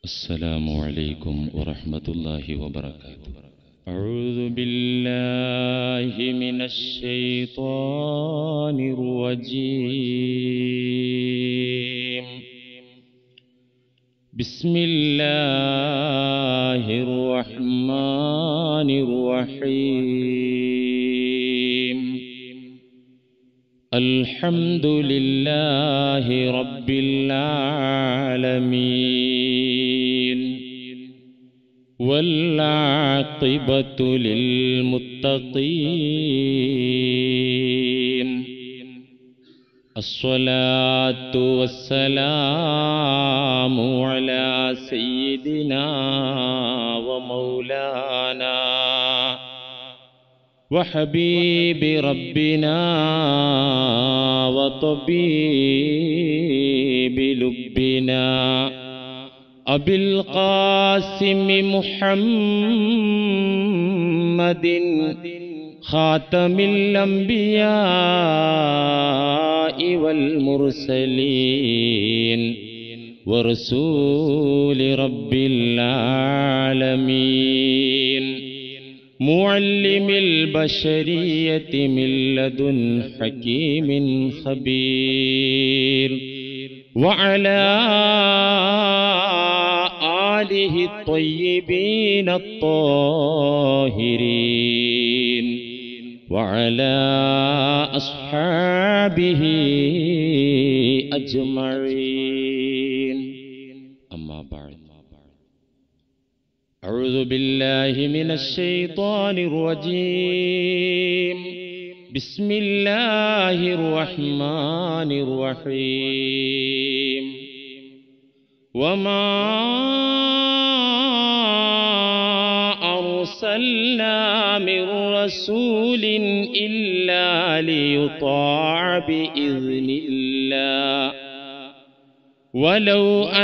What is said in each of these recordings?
السلام عليكم ورحمة الله وبركاته أعوذ بالله من الشيطان الرجيم بسم الله الرحمن الرحيم الحمد لله رب العالمين والعاقبة للمتقين الصلاة والسلام على سيدنا ومولانا وحبيب ربنا وطبيب لبنا أبي القاسم محمد خاتم الأنبياء والمرسلين ورسول رب العالمين معلم البشرية من لدن حكيم خبير وعلى آله الطيبين الطاهرين وعلى أصحابه أجمعين أما بعد أعوذ بالله من الشيطان الرجيم بسم الله الرحمن الرحيم وما أرسلنا من رسول إلا ليطاع بإذن الله ولو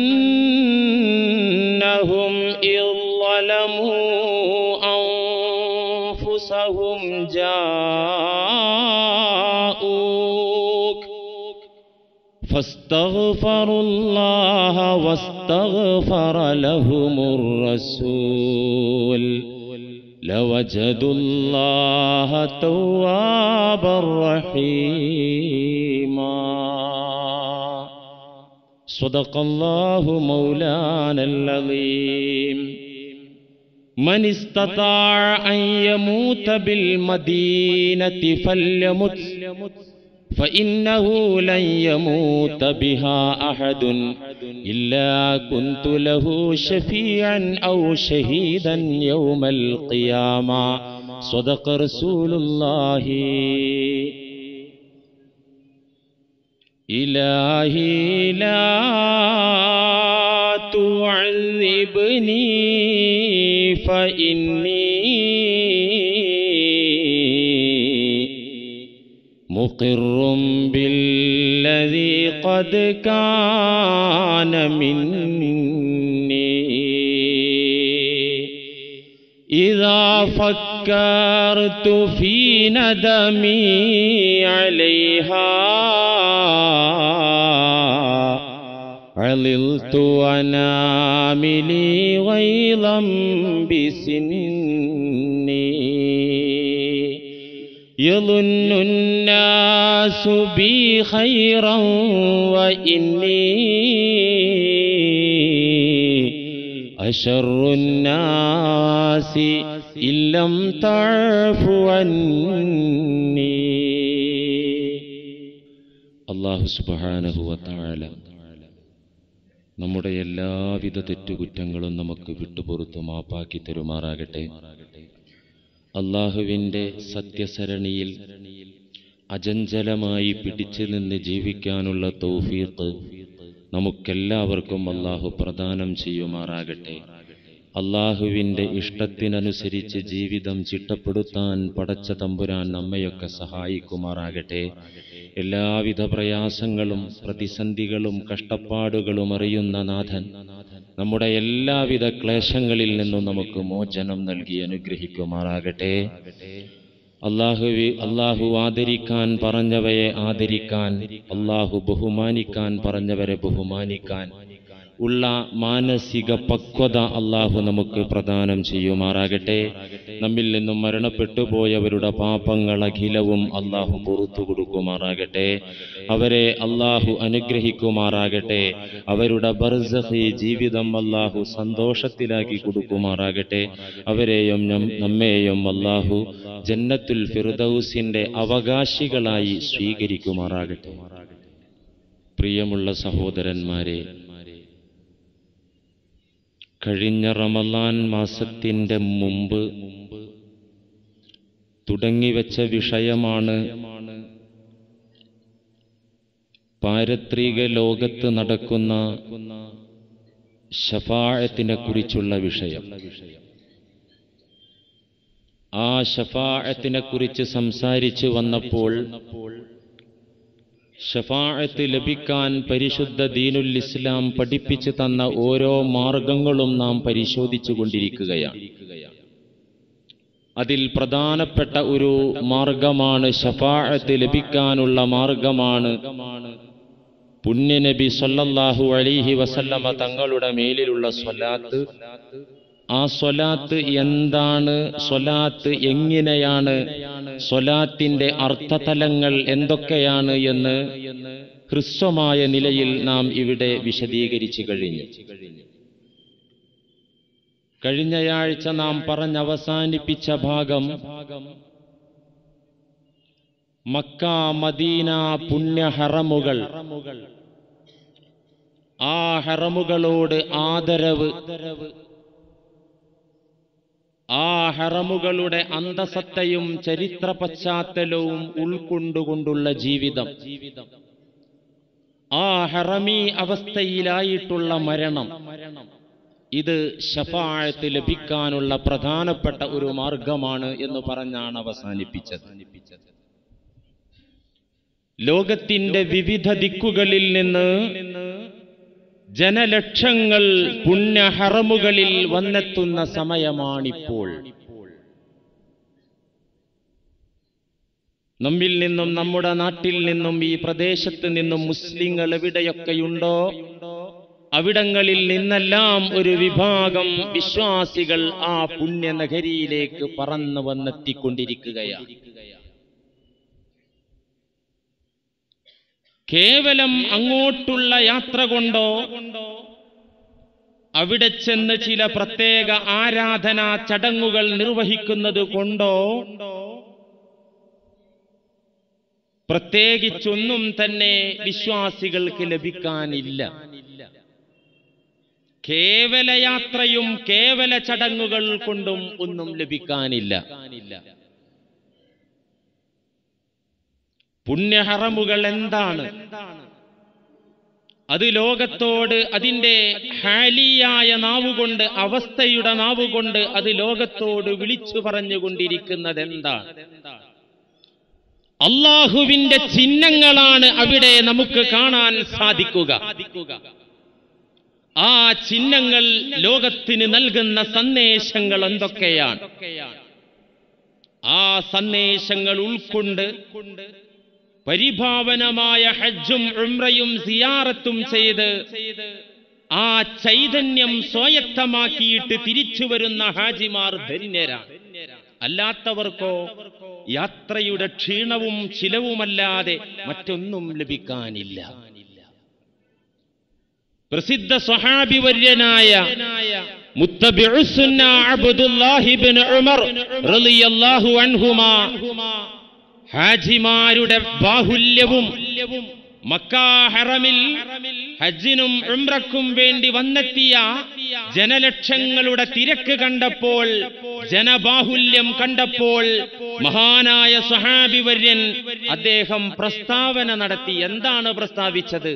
أنهم إذ ظلموا أنفسهم جاءوك فاستغفروا الله واستغفر لهم الرسول لوجدوا الله توابا رحيما صدق الله مولانا العظيم من استطاع أن يموت بالمدينة فليمت فإنه لن يموت بها أحد إلا كنت له شفيعا أو شهيدا يوم القيامة صدق رسول الله إلهي لا تعذبني فإني مقر بالذي قد كان مني إذا فكرت في ندمي عليها عللت وناملي غيظا بسني يظن الناس بي خيرا وإني أشر الناس إن لم تعف عني അള്ളാഹു സുബാനഹുവത്താഴ നമ്മുടെ എല്ലാവിധ തെറ്റുകുറ്റങ്ങളും നമുക്ക് വിട്ടുപുറത്തു മാപ്പാക്കി തരുമാറാകട്ടെ അള്ളാഹുവിൻ്റെ സത്യസരണിയിൽ അജഞ്ചലമായി പിടിച്ചു നിന്ന് ജീവിക്കാനുള്ള തൗഫീഖ് നമുക്കെല്ലാവർക്കും അള്ളാഹു പ്രദാനം ചെയ്യുമാറാകട്ടെ അള്ളാഹുവിൻ്റെ ഇഷ്ടത്തിനനുസരിച്ച് ജീവിതം ചിട്ടപ്പെടുത്താൻ പടച്ച തമ്പുരാൻ നമ്മയൊക്കെ സഹായിക്കുമാറാകട്ടെ എല്ലാവിധ പ്രയാസങ്ങളും പ്രതിസന്ധികളും കഷ്ടപ്പാടുകളും അറിയുന്ന നാഥൻ നമ്മുടെ എല്ലാവിധ ക്ലേശങ്ങളിൽ നിന്നും നമുക്ക് മോചനം നൽകി അനുഗ്രഹിക്കുമാറാകട്ടെ അള്ളാഹുവി അള്ളാഹു ആദരിക്കാൻ പറഞ്ഞവയെ ആദരിക്കാൻ അള്ളാഹു ബഹുമാനിക്കാൻ പറഞ്ഞവരെ ബഹുമാനിക്കാൻ ഉള്ള മാനസിക പക്വത അള്ളാഹു നമുക്ക് പ്രദാനം ചെയ്യുമാറാകട്ടെ നമ്മിൽ നിന്നും മരണപ്പെട്ടു പോയവരുടെ പാപങ്ങൾ അഖിലവും അള്ളാഹു പുറത്തു കൊടുക്കുമാറാകട്ടെ അവരെ അള്ളാഹു അനുഗ്രഹിക്കുമാറാകട്ടെ അവരുടെ ബർസഹി ജീവിതം അള്ളാഹു സന്തോഷത്തിലാക്കി കൊടുക്കുമാറാകട്ടെ അവരെയും നം- നമ്മെയും അള്ളാഹു ജന്നത്തുൽ ഫിർദൌസിന്റെ അവകാശികളായി സ്വീകരിക്കുമാറാകട്ടെ പ്രിയമുള്ള സഹോദരന്മാരെ കഴിഞ്ഞ റമലാൻ മാസത്തിന്റെ മുമ്പ് തുടങ്ങിവെച്ച വിഷയമാണ് പാരത്രിക ലോകത്ത് നടക്കുന്ന ഷഫാഴത്തിനെ കുറിച്ചുള്ള വിഷയം ആ ഷഫാഴത്തിനെ കുറിച്ച് സംസാരിച്ചു വന്നപ്പോൾ ഷഫാഴത്ത് ലഭിക്കാൻ പരിശുദ്ധ ദീനുൽ ഇസ്ലാം പഠിപ്പിച്ചു തന്ന ഓരോ മാർഗങ്ങളും നാം പരിശോധിച്ചു കൊണ്ടിരിക്കുകയാണ് അതിൽ പ്രധാനപ്പെട്ട ഒരു മാർഗമാണ് ഷഫാഴത്ത് ലഭിക്കാനുള്ള മാർഗമാണ് പുണ്യനബി സല്ലല്ലാഹു അലൈഹി വസല്ലമ തങ്ങളുടെ മേലിലുള്ള സ്വലാത്ത് ആ സ്വലാത്ത് എന്താണ് സ്വലാത്ത് എങ്ങനെയാണ് സ്വലാത്തിന്റെ അർത്ഥതലങ്ങൾ എന്തൊക്കെയാണ് എന്ന് ഹ്രസ്വമായ നിലയിൽ നാം ഇവിടെ വിശദീകരിച്ചു കഴിഞ്ഞു കഴിഞ്ഞയാഴ്ച നാം പറഞ്ഞവസാനിപ്പിച്ച ഭാഗം മക്ക മദീന പുണ്യഹറമുകൾ ആ ഹറമുകളോട് ആദരവ് ആ ഹറമുകളുടെ അന്തസത്തയും ചരിത്ര പശ്ചാത്തലവും ഉൾക്കൊണ്ടുകൊണ്ടുള്ള ജീവിതം ആ ഹറമി അവസ്ഥയിലായിട്ടുള്ള മരണം ഇത് ഷഫാഴത്ത് ലഭിക്കാനുള്ള പ്രധാനപ്പെട്ട ഒരു മാർഗമാണ് എന്ന് പറഞ്ഞാണ് അവസാനിപ്പിച്ചത് ലോകത്തിന്റെ വിവിധ ദിക്കുകളിൽ നിന്ന് ജനലക്ഷങ്ങൾ പുണ്യഹറമുകളിൽ വന്നെത്തുന്ന സമയമാണിപ്പോൾ നമ്മിൽ നിന്നും നമ്മുടെ നാട്ടിൽ നിന്നും ഈ പ്രദേശത്ത് നിന്നും മുസ്ലിങ്ങൾ എവിടെയൊക്കെയുണ്ടോ അവിടങ്ങളിൽ നിന്നെല്ലാം ഒരു വിഭാഗം വിശ്വാസികൾ ആ പുണ്യനഗരിയിലേക്ക് പറന്നു വന്നെത്തിക്കൊണ്ടിരിക്കുകയാണ് കേവലം അങ്ങോട്ടുള്ള യാത്ര കൊണ്ടോ അവിടെ ചെന്ന് ചില പ്രത്യേക ആരാധനാ ചടങ്ങുകൾ നിർവഹിക്കുന്നത് കൊണ്ടോ പ്രത്യേകിച്ചൊന്നും തന്നെ വിശ്വാസികൾക്ക് ലഭിക്കാനില്ല കേവല യാത്രയും കേവല ചടങ്ങുകൾ കൊണ്ടും ഒന്നും ലഭിക്കാനില്ല പുണ്യഹറമുകൾ എന്താണ് അത് ലോകത്തോട് അതിന്റെ ഹാലിയായ നാവുകൊണ്ട് അവസ്ഥയുടെ നാവുകൊണ്ട് അത് ലോകത്തോട് വിളിച്ചു പറഞ്ഞുകൊണ്ടിരിക്കുന്നത് എന്താണ് അള്ളാഹുവിന്റെ ചിഹ്നങ്ങളാണ് അവിടെ നമുക്ക് കാണാൻ സാധിക്കുക ആ ചിഹ്നങ്ങൾ ലോകത്തിന് നൽകുന്ന സന്ദേശങ്ങൾ എന്തൊക്കെയാണ് ആ സന്ദേശങ്ങൾ ഉൾക്കൊണ്ട് പരിഭാവനമായ ഹജ്ജും ഉംറയും സിയാറത്തും ചെയ്ത് ആ ചൈതന്യം സ്വായത്തമാക്കിയിട്ട് തിരിച്ചു വരുന്ന ഹാജിമാർ ധന്യരാണ് അല്ലാത്തവർക്കോ യാത്രയുടെ ക്ഷീണവും ചിലവുമല്ലാതെ മറ്റൊന്നും ലഭിക്കാനില്ല പ്രസിദ്ധ സ്വഹാബി വര്യനായ മുത്തബിഉസുന്ന അബ്ദുല്ലാഹി ഇബ്നു ഉമർ റളിയല്ലാഹു അൻഹുമാ ഹാജിമാരുടെ ബാഹുല്യവും മക്കാ ഹറമിൽ ഹജ്ജിനും ഉംറക്കും വേണ്ടി വന്നെത്തിയ ജനലക്ഷങ്ങളുടെ തിരക്ക് കണ്ടപ്പോൾ ജനബാഹുല്യം കണ്ടപ്പോൾ മഹാനായ സഹാബി വര്യൻ അദ്ദേഹം പ്രസ്താവന നടത്തി എന്താണ് പ്രസ്താവിച്ചത്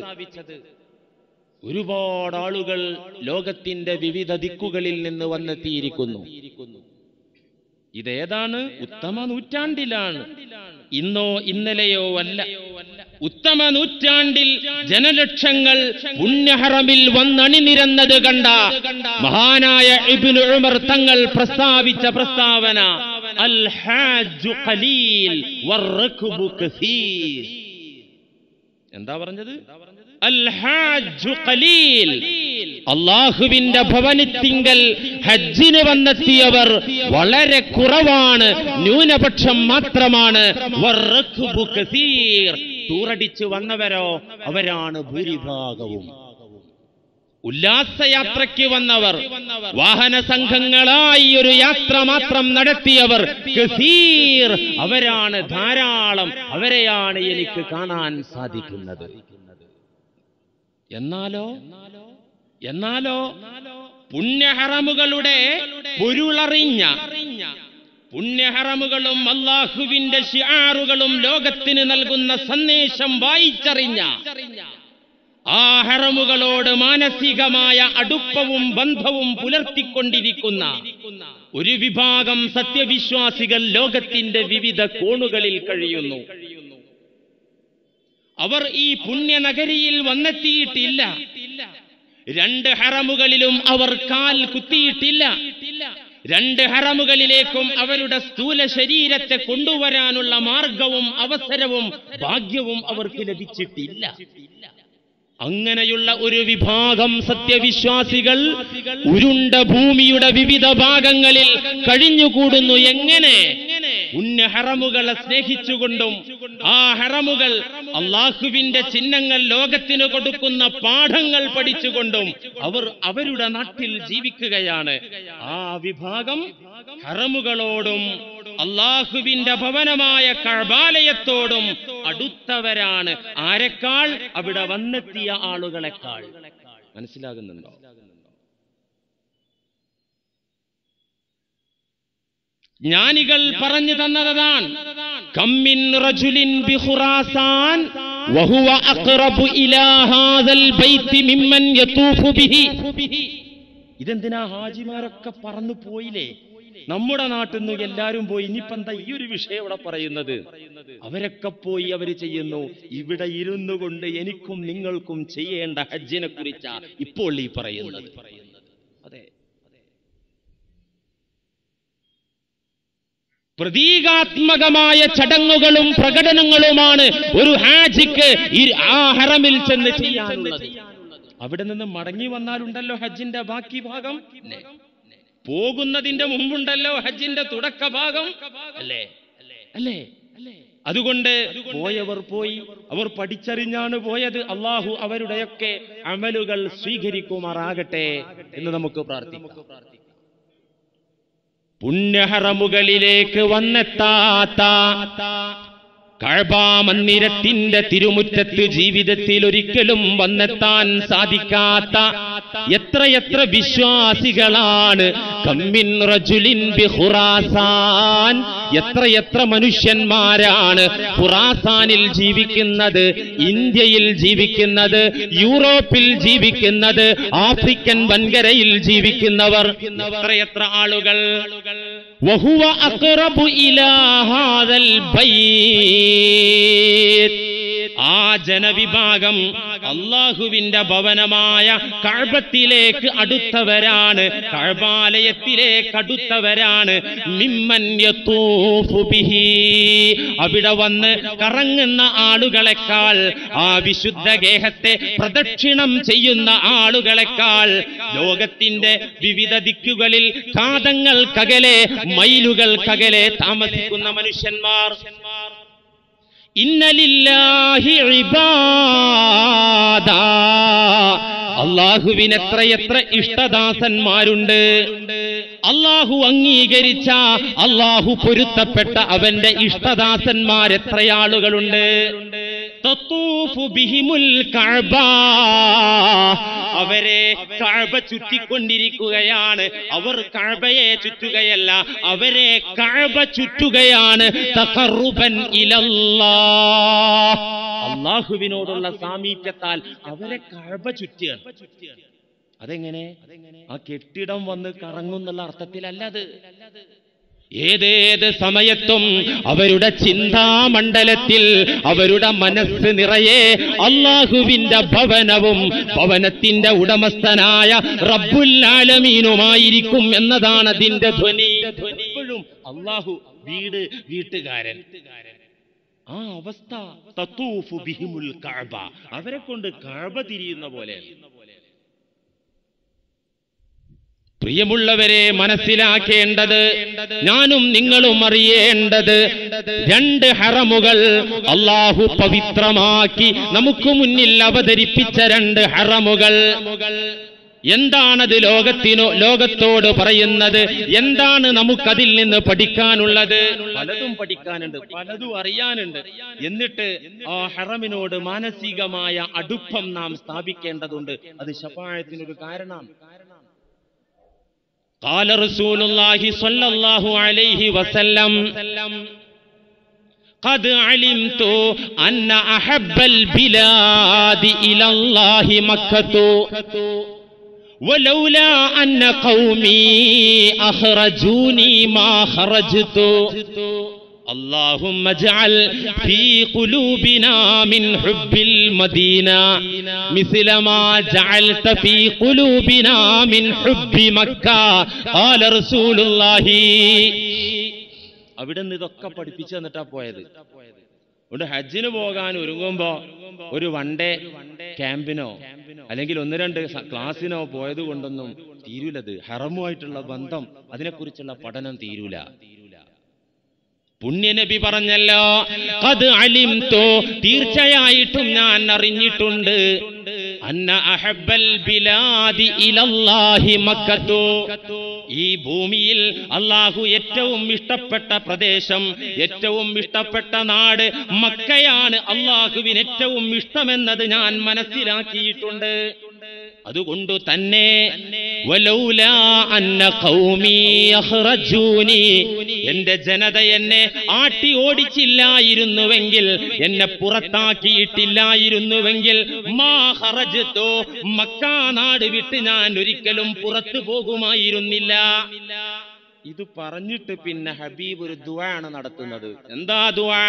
ഒരുപാട് ആളുകൾ ലോകത്തിന്റെ വിവിധ ദിക്കുകളിൽ നിന്ന് വന്നെത്തിയിരിക്കുന്നു ഇതേതാണ് ഉത്തമ നൂറ്റാണ്ടിലാണ് ഇന്നോ ഇന്നലെയോ അല്ല ഉത്തമ നൂറ്റാണ്ടിൽ ജനലക്ഷങ്ങൾ പുണ്യഹറമിൽ വന്നണിനിരന്നത് കണ്ട മഹാനായ ഇബ്നു ഉമർ തങ്ങൾ പ്രസ്താവിച്ച പ്രസ്താവന അൽ ഹാജു ഖലീൽ വറക്ബു കസീർ എന്താ പറഞ്ഞത് അൽ ഹാജു ഖലീൽ അള്ളാഹുവിന്റെ ഭവനത്തിങ്കൽ ഹജ്ജിന് വന്നെത്തിയവർ വളരെ കുറവാണ് ന്യൂനപക്ഷം മാത്രമാണ് വറഖ്ബു കസീർ. ടൂറടിച്ച് വന്നവരോ അവരാണ് ഭൂരിഭാഗവും ഉല്ലാസയാത്രയ്ക്ക് വന്നവർ വാഹന സംഘങ്ങളായി ഒരു യാത്ര മാത്രം നടത്തിയവർ കസീർ അവരാണ് ധാരാളം അവരെയാണ് എനിക്ക് കാണാൻ സാധിക്കുന്നത് എന്നാലോ എന്നാലോ പുണ്യഹറമുകളുടെ പൊരുളറിഞ്ഞ പുണ്യഹറമുകളും അള്ളാഹുവിന്റെ ഷിആറുകളും ലോകത്തിന് നൽകുന്ന സന്ദേശം വായിച്ചറിഞ്ഞ ആ ഹറമുകളോട് മാനസികമായ അടുപ്പവും ബന്ധവും പുലർത്തിക്കൊണ്ടിരിക്കുന്ന ഒരു വിഭാഗം സത്യവിശ്വാസികൾ ലോകത്തിന്റെ വിവിധ കോണുകളിൽ കഴിയുന്നു അവർ ഈ പുണ്യനഗരിയിൽ വന്നെത്തിയിട്ടില്ല രണ്ട് ഹറമുകളിലും അവർ കാൽ കുത്തിയിട്ടില്ല രണ്ട് ഹറമുകളിലേക്കും അവരുടെ സ്ഥൂല ശരീരത്തെ കൊണ്ടുവരാനുള്ള മാർഗവും അവസരവും ഭാഗ്യവും അവർക്ക് ലഭിച്ചിട്ടില്ല അങ്ങനെയുള്ള ഒരു വിഭാഗം സത്യവിശ്വാസികൾ ഉരുണ്ട ഭൂമിയുടെ വിവിധ ഭാഗങ്ങളിൽ കഴിഞ്ഞുകൂടുന്നു എങ്ങനെ ഉന്ന ഹറമുകളെ സ്നേഹിച്ചുകൊണ്ടും ആ ഹറമുകൾ അള്ളാഹുവിന്റെ ചിഹ്നങ്ങൾ ലോകത്തിന് കൊടുക്കുന്ന പാഠങ്ങൾ പഠിച്ചുകൊണ്ടും അവർ അവരുടെ നാട്ടിൽ ജീവിക്കുകയാണ് ആ വിഭാഗം ഹറമുകളോടും അള്ളാഹുവിന്റെ ഭവനമായ കഴബാലയത്തോടും അടുത്തവരാണ് ആരെക്കാൾ അവിടെ വന്നെത്തിയ ആളുകളെക്കാൾ മനസ്സിലാകുന്നുണ്ടോ ജ്ഞാനികൾ പറഞ്ഞു തന്നതാണ് കമ്മിൻ റജുലിൻ ബിഖുറാസാൻ വഹുവ അഖ്റബു ഇലാ ഹാദൽ ബൈത്തി മിമ്മൻ യതൂഫു ബിഹി ഇതെന്തിനാ ഹാജിമാരൊക്കെ പറന്നു പോയില്ലേ നമ്മുടെ നാട്ടിൽ നിന്ന് എല്ലാരും പോയി ഇനിയിപ്പോ എന്താ ഈ ഒരു വിഷയം ഇവിടെ പറയുന്നത് അവരൊക്കെ പോയി അവര് ചെയ്യുന്നു ഇവിടെ ഇരുന്നു കൊണ്ട് എനിക്കും നിങ്ങൾക്കും ചെയ്യേണ്ട ഹജ്ജിനെ കുറിച്ചാ ഇപ്പോൾ ഈ പറയുന്നത് അതെ പ്രതീകാത്മകമായ ചടങ്ങുകളും പ്രകടനങ്ങളുമാണ് ഒരു ഹാജിക്ക് ഈ ആ ഹറമിൽ ചെന്ന് ചെയ്യാനുള്ളത് അവിടെ നിന്ന് മടങ്ങി വന്നാലുണ്ടല്ലോ ഹജ്ജിന്റെ ബാക്കി ഭാഗം അല്ലേ? പോകുന്നതിന്റെ മുമ്പുണ്ടല്ലോ ഹജ്ജിന്റെ തുടക്ക ഭാഗം അല്ലേ അല്ലേ അതുകൊണ്ട് പോയവർ പോയി അവർ പഠിച്ചറിഞ്ഞാണ് പോയത് അള്ളാഹു അവരുടെയൊക്കെ അമലുകൾ സ്വീകരിക്കുമാറാകട്ടെ എന്ന് നമുക്ക് പ്രാർത്ഥിക്കാം പുണ്യഹറമുകളിലേക്ക് വന്നെത്താത്ത കഴബാ മന്ദിരത്തിന്റെ തിരുമുറ്റത്ത് ജീവിതത്തിൽ ഒരിക്കലും വന്നെത്താൻ സാധിക്കാത്ത എത്രയെത്ര വിശ്വാസികളാണ് കമ്മിൻ റജുലിൻ ബി ഖുറാസാൻ എത്രയെത്ര മനുഷ്യന്മാരാണ് ഖുറാസാനിൽ ജീവിക്കുന്നത് ഇന്ത്യയിൽ ജീവിക്കുന്നത് യൂറോപ്പിൽ ജീവിക്കുന്നത് ആഫ്രിക്കൻ വൻകരയിൽ ജീവിക്കുന്നവർ എത്രയെത്ര ആളുകൾ വഹുവ അഖ്റബു ഇലാ ഹാദൽ ബൈത്ത് ആ ജനവിഭാഗം അള്ളാഹുവിന്റെ ഭവനമായ കഴബത്തിലേക്ക് അടുത്തവരാണ് കഴബാലയത്തിലേക്ക് അടുത്തവരാണ് മിമ്മൻ യത്തൂഫു ബിഹി. അവിടെ വന്ന് കറങ്ങുന്ന ആളുകളെക്കാൾ ആ വിശുദ്ധ ഗേഹത്തെ പ്രദക്ഷിണം ചെയ്യുന്ന ആളുകളെക്കാൾ ലോകത്തിന്റെ വിവിധ ദിക്കുകളിൽ കാതങ്ങൾക്കകലെ മൈലുകൾക്കകലെ താമസിക്കുന്ന മനുഷ്യന്മാർ ഇന്നലില്ലാഹി ഇബാദ അള്ളാഹുവിന് എത്രയെത്ര ഇഷ്ടദാസന്മാരുണ്ട് അള്ളാഹു അംഗീകരിച്ച അള്ളാഹു പൊരുത്തപ്പെട്ട അവന്റെ ഇഷ്ടദാസന്മാർ എത്രയാളുകളുണ്ട് തത്തൂഫു ബിഹിമുൽ കഅബ. അവരെ കഴബ ചുറ്റിക്കൊണ്ടിരിക്കുകയാണ് അവർ കഴബയെ ചുറ്റുകയല്ല അവരെ കഴബ ചുറ്റുകയാണ് തഖറുബൻ ഇലല്ലാഹ്. അള്ളാഹുവിനോടുള്ള സാമീപ്യത്താൽ അവരെ കഴബ ചുറ്റുകയാണ് അതെങ്ങനെ ആ കെട്ടിടം വന്ന് കറങ്ങുന്നുള്ള അർത്ഥത്തിലല്ല അത് ഏതേത് സമയത്തും അവരുടെ ചിന്താമണ്ഡലത്തിൽ അവരുടെ മനസ്സ് നിറയെ അള്ളാഹുവിന്റെ ഭവനവും ഭവനത്തിന്റെ ഉടമസ്ഥനായ റബ്ബുൽ ആലമീനുമായിരിക്കും എന്നതാണ് അതിന്റെ ധ്വനി എപ്പോഴും അള്ളാഹു വീട് വീട്ടുകാരൻ ആ അവസ്ഥ തത്തൂഫു ബിഹിമുൽ കഅബ അവരെ കൊണ്ട് കഅബ തിരിയുന്ന പോലെ പ്രിയമുള്ളവരെ മനസ്സിലാക്കേണ്ടത് ഞാനും നിങ്ങളും അറിയേണ്ടത് രണ്ട് ഹറമുകൾ അള്ളാഹു പവിത്രമാക്കി നമുക്ക് മുന്നിൽ അവതരിപ്പിച്ച രണ്ട് ഹറമുകൾ എന്താണത് ലോകത്തിനോ ലോകത്തോട് പറയുന്നത് എന്താണ് നമുക്കതിൽ നിന്ന് പഠിക്കാനുള്ളത് പലതും പഠിക്കാനുണ്ട് പലതും അറിയാനുണ്ട് എന്നിട്ട് ആ ഹറമിനോട് മാനസികമായ അടുപ്പം നാം സ്ഥാപിക്കേണ്ടതുണ്ട് അത് ശപായത്തിനൊരു കാരണമാണ് قال رسول الله صلى الله عليه وسلم قد علمت أن أحب البلاد إلى الله مكة ولولا أن قومي أخرجوني ما خرجت اللهم اجعل في قلوبنا من حب المدينة مثل ما جعلت في قلوبنا من حب مكة قال رسول الله അവിടെ നിന്ന് ഇതൊക്കെ പഠിപ്പിച്ചു തന്നിട്ടാ പോയത് അതുകൊണ്ട് ഹജ്ജിന് പോകാൻ ഒരുങ്ങുമ്പോ ഒരു വൺ ഡേ ക്യാമ്പിനോ അല്ലെങ്കിൽ ഒന്ന് രണ്ട് സ- ക്ലാസ്സിനോ പോയത് കൊണ്ടൊന്നും തീരൂലത് ഹറമുമായിട്ടുള്ള ബന്ധം അതിനെക്കുറിച്ചുള്ള പഠനം തീരൂല പുണ്യനബി പറഞ്ഞല്ലോ അത് അലിംതോ തീർച്ചയായിട്ടും ഞാൻ അറിഞ്ഞിട്ടുണ്ട് അന്ന അഹബ്ബൽ ബിലാദി ഇലല്ലാഹി മക്കത്തു ഈ ഭൂമിയിൽ അള്ളാഹു ഏറ്റവും ഇഷ്ടപ്പെട്ട പ്രദേശം ഏറ്റവും ഇഷ്ടപ്പെട്ട നാട് മക്കയാണ് അള്ളാഹുവിന് ഏറ്റവും ഇഷ്ടമെന്നത് ഞാൻ മനസ്സിലാക്കിയിട്ടുണ്ട് അതുകൊണ്ട് തന്നെ വലൗലാ അന്ന ഖൗമി അഖ്റജൂനി എന്റെ ജനത എന്നെ ആട്ടി ഓടിച്ചില്ലായിരുന്നുവെങ്കിൽ എന്നെ പുറത്താക്കിയിട്ടില്ലായിരുന്നുവെങ്കിൽ മാ ഖറജ്തു മക്കാ നാട് വിട്ട് ഞാൻ ഒരിക്കലും പുറത്തു പോകുമായിരുന്നില്ല ഇത് പറഞ്ഞിട്ട് പിന്നെ ഹബീബ് ഒരു ദുആണ് നടത്തുന്നത് എന്താ ദുആ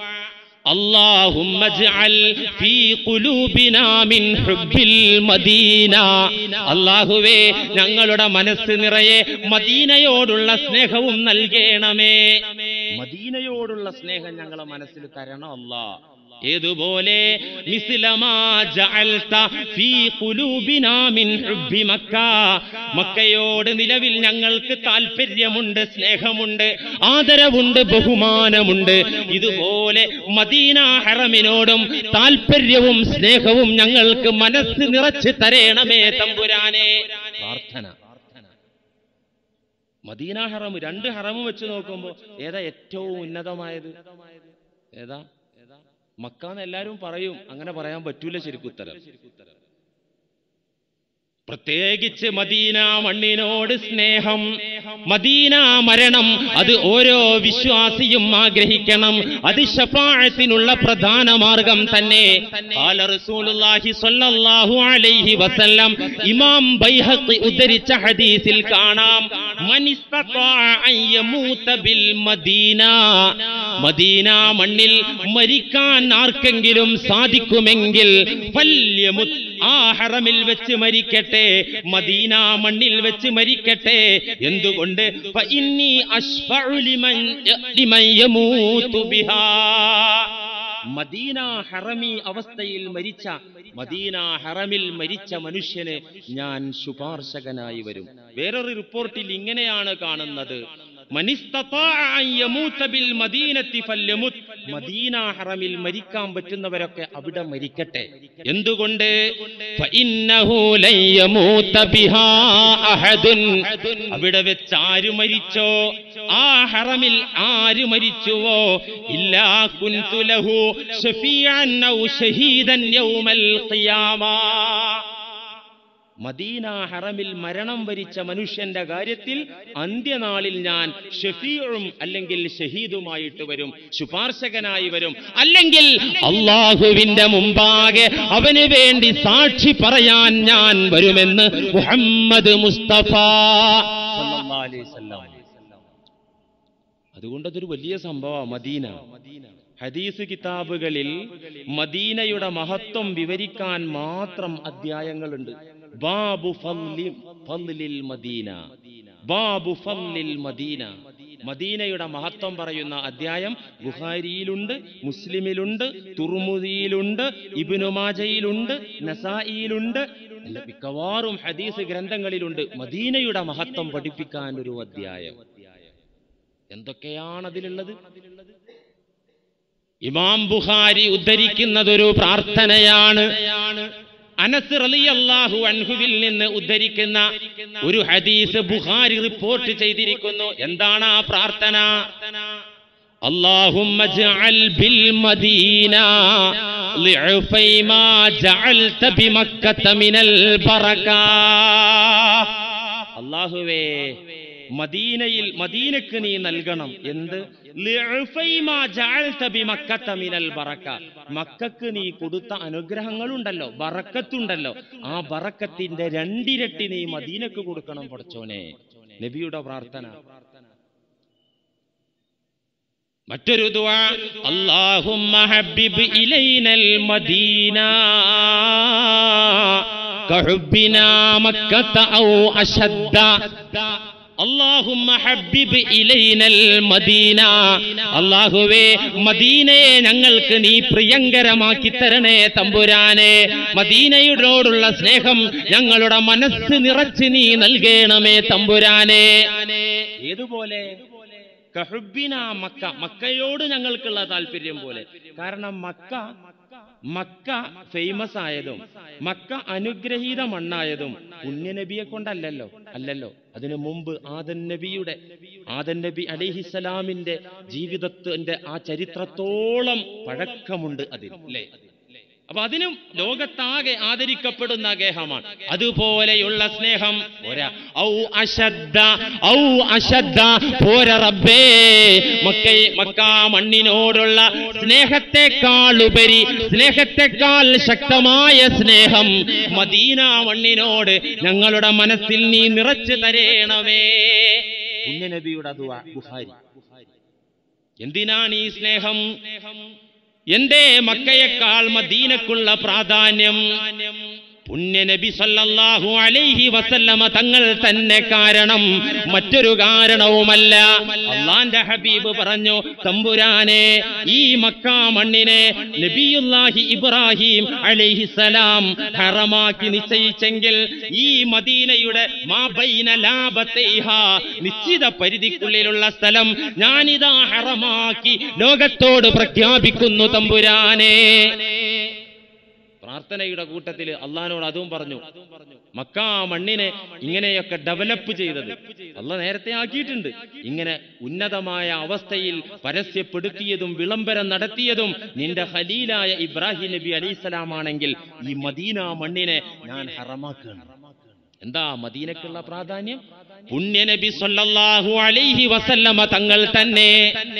اللهم اجعل في قلوبنا من حب المدينة അള്ളാഹുവേ ഞങ്ങളുടെ മനസ്സ് നിറയെ മദീനയോടുള്ള സ്നേഹവും നൽകണമേ മദീനയോടുള്ള സ്നേഹം ഞങ്ങളെ മനസ്സിൽ തരണം അല്ലാ ഏതുപോലെ മിസ്ലമാ ജഅൽത ഫീ ഖുലൂബിനാ മിൻ ഹുബ്ബി മക്ക മക്കയോട് നിലവിൽ ഞങ്ങൾക്ക് താല്പര്യമുണ്ട് സ്നേഹമുണ്ട് ആദരവുണ്ട് ബഹുമാനമുണ്ട് ഇതുപോലെ മദീന ഹറമിനോടും താല്പര്യവും സ്നേഹവും ഞങ്ങൾക്ക് മനസ്സ് നിറച്ച് തരേണമേ തമ്പുരാനെ പ്രാർത്ഥന മദീന ഹറം രണ്ട് ഹറമും വെച്ച് നോക്കുമ്പോൾ ഏതാ ഏറ്റവും ഉന്നതമായത് ഏതാ മക്കാന്ന് എല്ലാരും പറയും അങ്ങനെ പറയാൻ പറ്റൂല ശരിക്കും ഉത്തരം പ്രത്യേകിച്ച് മദീന മണ്ണിനോട് സ്നേഹം മദീന മരണം അത് ഓരോ വിശ്വാസിയും ആഗ്രഹിക്കണം അത് ഷഫാഴത്തിനുള്ള പ്രധാന മാർഗം തന്നെ ഖാല റസൂലുള്ളാഹി സ്വല്ലല്ലാഹു അലൈഹി വസല്ലം ഇമാം ബൈഹഖി ഉദ്ധരിച്ച ഹദീസിൽ കാണാം മൻ ഇസ്തഖാഅ അൻ യമൂത ബിൽ മദീന മദീന മണ്ണിൽ മരിക്കാൻ ആർക്കെങ്കിലും സാധിക്കുമെങ്കിൽ ഫല്യമുത് ആ ഹറമിൽ വെച്ച് മരിക്കട്ടെ മദീന മണ്ണിൽ വെച്ച് മരിക്കട്ടെ എന്തുകൊണ്ട് ഫഇന്നി അശ്ഫഉ ലിമൻ ലിമൻ യമൂതു ബിഹാ മദീന ഹറമി അവസ്ഥയിൽ മരിച്ച മദീന ഹറമിൽ മരിച്ച മനുഷ്യന് ഞാൻ ശുപാർശകനായി വരും വേറൊരു റിപ്പോർട്ടിൽ ഇങ്ങനെയാണ് കാണുന്നത് മനിസ്തതാഅ അൻ യമൂത ബിൽ മദീനത്തി ഫല്യമുത് മദീന ഹറമിൽ മരിക്കാൻ പറ്റുന്നവരൊക്കെ അവിടെ മരിക്കട്ടെ എന്തുകൊണ്ട് ഫഇന്നഹു ലൻ യമൂത ബിഹാ അഹദുൻ അവിടെ വെച്ച് ആര് മരിച്ചോ ആ ഹറമിൽ ആര് മരിച്ചുവോ ഇല്ലാ കുൻതു ലഹു ഷഫീഅൻ ഔ ഷഹീദൻ യൗമൽ ഖിയാമ മദീന ഹറമിൽ മരണം വരിച്ച മനുഷ്യന്റെ കാര്യത്തിൽ അന്ത്യനാളിൽ ഞാൻ ഷഫീഉം അല്ലെങ്കിൽ ഷഹീദുമായിട്ട് വരും ശുപാർശകനായി വരും അല്ലെങ്കിൽ അള്ളാഹുവിന്റെ മുമ്പാകെ അവന് വേണ്ടി സാക്ഷി പറയാൻ ഞാൻ വരുമെന്ന് മുഹമ്മദ് മുസ്തഫ സല്ലല്ലാഹു അലൈഹി വസല്ലം. അതുകൊണ്ട് അതൊരു വലിയ സംഭവമാണ് മദീന ഹദീസ് കിതാബുകളിൽ മദീനയുടെ മഹത്വം വിവരിക്കാൻ മാത്രം അധ്യായങ്ങളുണ്ട് ബാബു ഫദ്ലി- ഫദ്ലിൽ മദീന ബാബു ഫദ്ലിൽ മദീന മദീനയുടെ മഹത്വം പറയുന്ന അധ്യായം ബുഹാരിയിലുണ്ട് മുസ്ലിമിലുണ്ട് തുർമുദിയിലുണ്ട് ഇബ്നു മാജയിലുണ്ട് നസായിലുണ്ട് അല്ല മിക്കവാറും ഹദീസ് ഗ്രന്ഥങ്ങളിലുണ്ട് മദീനയുടെ മഹത്വം പഠിപ്പിക്കാൻ ഒരു അധ്യായം എന്തൊക്കെയാണ് അതിലുള്ളത് ഇമാം ബുഖാരി ഉദ്ധരിക്കുന്നതൊരു പ്രാർത്ഥനയാണ് അനസ് റളിയല്ലാഹു അൻഹുവിൽ നിന്ന് ഉദ്ധരിക്കുന്ന ഒരു ഹദീസ് ബുഖാരി റിപ്പോർട്ട് ചെയ്തിരിക്കുന്നു എന്താണ് ആ പ്രാർത്ഥന اللهم اجعل بالمدينة ضعفي ما جعلت بمكة من البركة അള്ളാഹുവേ മദീനയിൽ മദീനക്ക് നീ നൽകണം എന്ത് ലിഅഫൈ മാ ജഅൽത ബിമക്കത്ത മിനൽ ബറക്ക മക്കക്ക് നീ കൊടുത്ത അനുഗ്രഹങ്ങളുണ്ടല്ലോ ബറക്കത്തുണ്ടല്ലോ ആ ബറക്കത്തിന്റെ രണ്ടിരട്ടി നീ മദീനക്ക് കൊടുക്കണം പടച്ചോനെ നബിയുടെ പ്രാർത്ഥന മറ്റൊരു ദുആ അല്ലാഹുമ്മ ഹബ്ബിബ് ഇലൈനൽ മദീന കഹുബ്ബിനാ മക്കത്ത ഔ അശദ്ദ അല്ലാഹുമ്മ ഹബ്ബിബ് ഇലൈനൽ മദീന അല്ലാഹുവേ മദീനയെ ഞങ്ങൾക്ക് നീ പ്രിയങ്കരമാക്കി തരണേ തമ്പുരാനെ മദീനയോടുള്ള സ്നേഹം ഞങ്ങളുടെ മനസ്സ് നിറച്ച് നീ നൽകണമേ തമ്പുരാനെ ഏതുപോലെ കഹുബിന മക്ക മക്കയോട് ഞങ്ങൾക്കുള്ള താല്പര്യം പോലെ കാരണം മക്ക മക്ക ഫേമസ് ആയതും മക്ക അനുഗ്രഹീത മണ്ണായതും പുണ്യനബിയെ കൊണ്ടല്ലല്ലോ അല്ലല്ലോ അതിനു മുമ്പ് ആദൻ നബിയുടെ ആദൻ നബി അലിഹിസലാമിന്റെ ജീവിതത്തിന്റെ ആ ചരിത്രത്തോളം പഴക്കമുണ്ട് അതിൽ അല്ലേ അപ്പൊ അതിനും ലോകത്താകെ ആദരിക്കപ്പെടുന്ന ഗേഹമാണ് അതുപോലെയുള്ള സ്നേഹം പോരാ ഔ അശദ്ദ ഔ അശദ്ദ പോര റബ്ബേ മക്ക മക്ക മണ്ണിനോടുള്ള സ്നേഹത്തെക്കാൾ ഉപരി സ്നേഹത്തെക്കാൾ ശക്തമായ സ്നേഹം മദീന മണ്ണിനോട് ഞങ്ങളുടെ മനസ്സിൽ നീ നിറച്ചു തരേണമേ പുണ്യനബിയുടെ ദുആ ബുഖാരി എന്തിനാണ് ഈ സ്നേഹം എന്റെ മക്കയേക്കാൾ മദീനക്കുള്ള പ്രാധാന്യം പുണ്യനബി സല്ലല്ലാഹു അലൈഹി വസല്ലമ തങ്ങൾ തന്നെ കാരണം മറ്റൊരു കാരണവുമല്ല അള്ളാന്റെ ഹബീബ് പറഞ്ഞു തമ്പുരാനെ ഈ മക്ക മണ്ണിനെ നബിയുല്ലാഹി ഇബ്രാഹിം അലൈഹിസലാം ഹറമാക്കി നിശ്ചയിച്ചെങ്കിൽ ഈ മദീനയുടെ മാബൈന ലാഭത്തേഹ നിശ്ചിത പരിധിക്കുള്ളിലുള്ള സ്ഥലം ഞാനിതാ ഹറമാക്കി ലോകത്തോട് പ്രഖ്യാപിക്കുന്നു തമ്പുരാനെ പ്രാർത്ഥനയുടെ കൂട്ടത്തിൽ അള്ളഹാനോട് അതും പറഞ്ഞു മക്ക മണ്ണിനെ ഇങ്ങനെയൊക്കെ ഡെവലപ്പ് ചെയ്തത് അള്ള നേരത്തെ ആക്കിയിട്ടുണ്ട് ഇങ്ങനെ ഉന്നതമായ അവസ്ഥയിൽ പരസ്യപ്പെടുത്തിയതും വിളംബരം നടത്തിയതും നിന്റെ ഖലീലായ ഇബ്രാഹിം നബി അലൈഹിസ്സലാമാണെങ്കിൽ ഈ മദീന മണ്ണിനെ ഞാൻ ഹറമാക്കുകയാണ് എന്താ മദീനക്കുള്ള പ്രാധാന്യം പുണ്യനബി സല്ലല്ലാഹു അലൈഹി വസല്ലമ തങ്ങൾ തന്നെ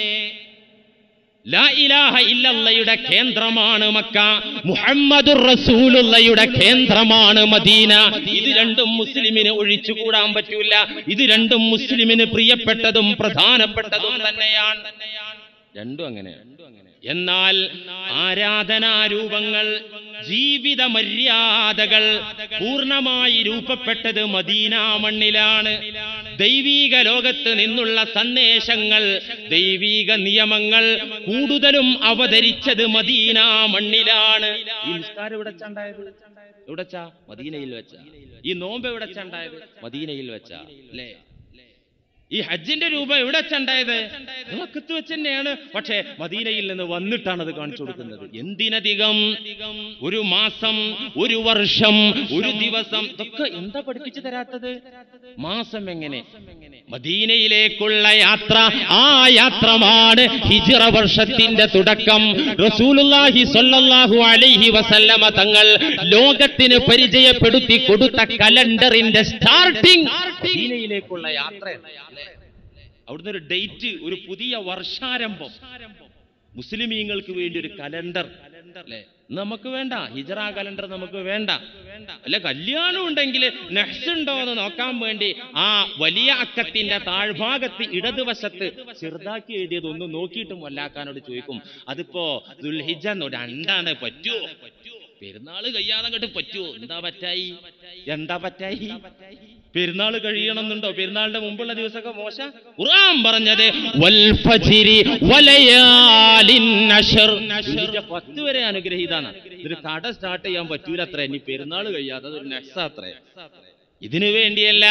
ലാ ഇലാഹ ഇല്ലല്ലയുടെ കേന്ദ്രമാണ് മക്ക മുഹമ്മദുർ റസൂലുള്ളയുടെ കേന്ദ്രമാണ് മദീന ഇത് രണ്ടും മുസ്ലിമിന് ഒഴിച്ചുകൂടാൻ പറ്റൂല ഇത് രണ്ടും മുസ്ലിമിന് പ്രിയപ്പെട്ടതും പ്രധാനപ്പെട്ടതും തന്നെയാണ് രണ്ടും അങ്ങനെയാണ് എന്നാൽ ആരാധനാരൂപങ്ങൾ ജീവിത മര്യാദകൾ പൂർണ്ണമായി രൂപപ്പെട്ടത് മദീന മണ്ണിലാണ് ദൈവീക ലോകത്ത് നിന്നുള്ള സന്ദേശങ്ങൾ ദൈവീക നിയമങ്ങൾ കൂടുതലും അവതരിച്ചത് മദീന മണ്ണിലാണ് ഈ നിസ്കാരം ഇവിടെ ചണ്ടായത് എവിടെ വെച്ചാ മദീനയിൽ വെച്ച ഈ നോമ്പ് എവിടെ ചണ്ടായത് മദീനയിൽ വെച്ച അല്ലേ ഈ ഹജ്ജിന്റെ രൂപം എവിടെ വെച്ചുണ്ടായത് മക്കത്ത് വെച്ച് തന്നെയാണ് പക്ഷേ മദീനയിൽ നിന്ന് വന്നിട്ടാണ് അത് കാണിച്ചു കൊടുക്കുന്നത് എന്തിനധികം ഒരു മാസം ഒരു വർഷം ഒരു ദിവസം ഇതൊക്കെ എന്താ പഠിപ്പിച്ചു തരാത്തത് മാസം എങ്ങനെ മദീനയിലേക്കുള്ള യാത്ര ആ യാത്രമാണ് ഹിജിറ വർഷത്തിന്റെ തുടക്കം റസൂലുള്ളാഹി സ്വല്ലല്ലാഹു അലൈഹി വസല്ലമ തങ്ങൾ ലോകത്തിന് പരിചയപ്പെടുത്തി കൊടുത്ത കലണ്ടറിന്റെ സ്റ്റാർട്ടിംഗ് മദീനയിലേക്കുള്ള യാത്ര അവിടുന്ന് ഒരു ഡേറ്റ് ഒരു പുതിയ വർഷാരംഭം മുസ്ലിമീങ്ങൾക്ക് വേണ്ടി ഒരു കലണ്ടർ അല്ലേ നമുക്ക് വേണ്ട ഹിജറ കലണ്ടർ നമുക്ക് വേണ്ട അല്ല കല്യാണം ഉണ്ടെങ്കിൽ നെഹ്സ് ഉണ്ടോ എന്ന് നോക്കാൻ വേണ്ടി ആ വലിയ അക്കത്തിന്റെ താഴ്ഭാഗത്ത് ഇടതുവശത്ത് ചെറുതാക്കി എഴുതിയത് ഒന്ന് നോക്കിയിട്ടും വല്ലാക്കാനോട് ചോദിക്കും അതിപ്പോ ദുൽഹിജ രണ്ടാണ് പറ്റുമോ പെരുന്നാള് കഴിയാതെ അങ്ങോട്ട് പറ്റുമോ എന്താ പറ്റായി എന്താ പറ്റായി പെരുന്നാൾ കഴിയണമെന്നുണ്ടോ പെരുന്നാളിന്റെ മുമ്പുള്ള ദിവസമൊക്കെ മോശ ഖുർആൻ പറഞ്ഞത് വൽ ഫജ്രി വലയാലിൻ നശ്ർ ഇതിന്റെ പത്ത് വരെ അനുഗ്രഹീതാണ് ഇതൊരു കട സ്റ്റാർട്ട് ചെയ്യാൻ പറ്റൂല അത്ര ഇനി പെരുന്നാൾ കഴിയാതെ അതൊരു നെക്സ അത്രേ ഇതിനു വേണ്ടിയല്ല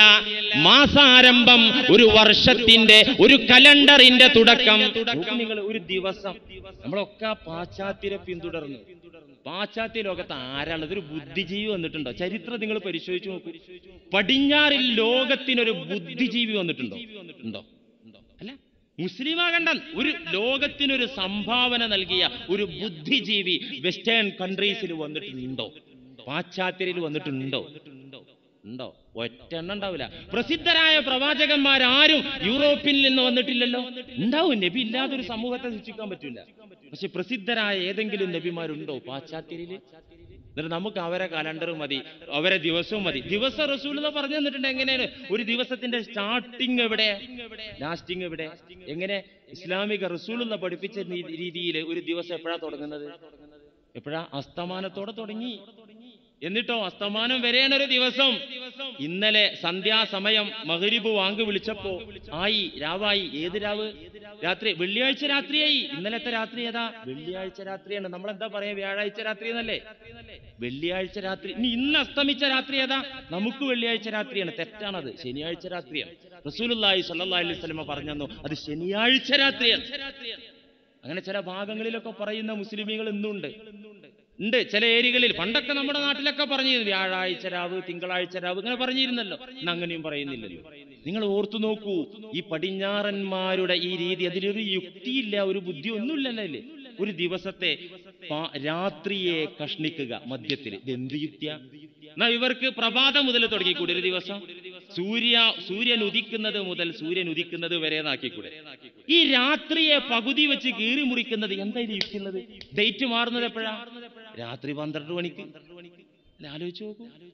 മാസാരംഭം ഒരു വർഷത്തിന്റെ ഒരു കലണ്ടറിന്റെ തുടക്കം നിങ്ങൾ ഒരു ദിവസം നമ്മളൊക്കെ പാശ്ചാത്യരെ പിന്തുടർന്നു പാശ്ചാത്യ ലോകത്ത് ആരാളുള്ളത് ഒരു ബുദ്ധിജീവി വന്നിട്ടുണ്ടോ ചരിത്രം നിങ്ങൾ പരിശോധിച്ചു നോക്കൂ പടിഞ്ഞാറിൽ ലോകത്തിനൊരു ബുദ്ധിജീവി വന്നിട്ടുണ്ടോ ഉണ്ടോ അല്ല മുസ്ലിമാകണ്ട ഒരു ലോകത്തിനൊരു സംഭാവന നൽകിയ ഒരു ബുദ്ധിജീവി വെസ്റ്റേൺ കൺട്രീസിൽ വന്നിട്ടുണ്ടോ പാശ്ചാത്യരിൽ വന്നിട്ടുണ്ടോ ഉണ്ടോ ഒറ്റെണ്ണം ഉണ്ടാവില്ല പ്രസിദ്ധരായ പ്രവാചകന്മാരാരും യൂറോപ്പിൽ നിന്ന് വന്നിട്ടില്ലല്ലോ ഉണ്ടാവും നബി ഇല്ലാതെ ഒരു സമൂഹത്തെ സൃഷ്ടിക്കാൻ പറ്റില്ല പക്ഷെ പ്രസിദ്ധരായ ഏതെങ്കിലും നബിമാരുണ്ടോ പാശ്ചാത്യരില് എന്നിട്ട് നമുക്ക് അവരെ കലണ്ടർ മതി അവരെ ദിവസവും മതി ദിവസ റസൂലത പറഞ്ഞു തന്നിട്ടുണ്ട് എങ്ങനെയാണ് ഒരു ദിവസത്തിന്റെ സ്റ്റാർട്ടിങ് എവിടെ ലാസ്റ്റിംഗ് എവിടെ എങ്ങനെ ഇസ്ലാമിക റസൂലുള്ള പഠിപ്പിച്ച രീതിയിൽ ഒരു ദിവസം എപ്പോഴാ തുടങ്ങുന്നത് എപ്പോഴാ അസ്തമാനത്തോടെ തുടങ്ങി എന്നിട്ടോ അസ്തമാനം വരെയാണ് ഒരു ദിവസം ഇന്നലെ സന്ധ്യാസമയം മകരിബ് വാങ്ക് വിളിച്ചപ്പോ ആയി രാവായി ഏത് രാവ് രാത്രി വെള്ളിയാഴ്ച രാത്രിയായി ഇന്നലത്തെ രാത്രി ഏതാ വെള്ളിയാഴ്ച രാത്രിയാണ് നമ്മൾ എന്താ പറയാ വ്യാഴാഴ്ച രാത്രി എന്നല്ലേ വെള്ളിയാഴ്ച രാത്രി ഇനി ഇന്ന് അസ്തമിച്ച രാത്രി ഏതാ നമുക്ക് വെള്ളിയാഴ്ച രാത്രിയാണ് തെറ്റാണത് ശനിയാഴ്ച രാത്രിയാണ് റസൂലുള്ളാഹി സ്വല്ലല്ലാഹി അലൈഹി വസല്ലമ പറഞ്ഞു അത് ശനിയാഴ്ച രാത്രിയാണ് അങ്ങനെ ചില ഭാഗങ്ങളിലൊക്കെ പറയുന്ന മുസ്ലിമീങ്ങൾ ഇന്നുണ്ട് ഉണ്ട് ചില ഏരിയകളിൽ പണ്ടൊക്കെ നമ്മുടെ നാട്ടിലൊക്കെ പറഞ്ഞിരുന്നു വ്യാഴാഴ്ച രാവ് തിങ്കളാഴ്ച രാവ് ഇങ്ങനെ പറഞ്ഞിരുന്നല്ലോ ഇന്ന് അങ്ങനെയും പറയുന്നില്ലല്ലോ നിങ്ങൾ ഓർത്തു നോക്കൂ ഈ പടിഞ്ഞാറന്മാരുടെ ഈ രീതി അതിലൊരു യുക്തിയില്ല ഒരു ബുദ്ധി ഒന്നുമില്ലല്ലോ അതില് ഒരു ദിവസത്തെ പാ- രാത്രിയെ കഷ്ണിക്കുക മധ്യത്തിൽ ഇത് എന്ത് യുക്തിയ എന്നാ ഇവർക്ക് പ്രഭാതം മുതൽ തുടങ്ങിക്കൂടെ ഒരു ദിവസം സൂര്യ സൂര്യൻ ഉദിക്കുന്നത് മുതൽ സൂര്യൻ ഉദിക്കുന്നത് വരെ നാക്കിക്കൂടെ ഈ രാത്രിയെ പകുതി വെച്ച് കീറി മുറിക്കുന്നത് എന്താ ഇത് യുക്തിയുള്ളത് ഡേറ്റ് മാറുന്നത് എപ്പോഴാ രാത്രി പന്ത്രണ്ട് മണിക്ക് അല്ല, ആലോചിച്ച് നോക്കൂ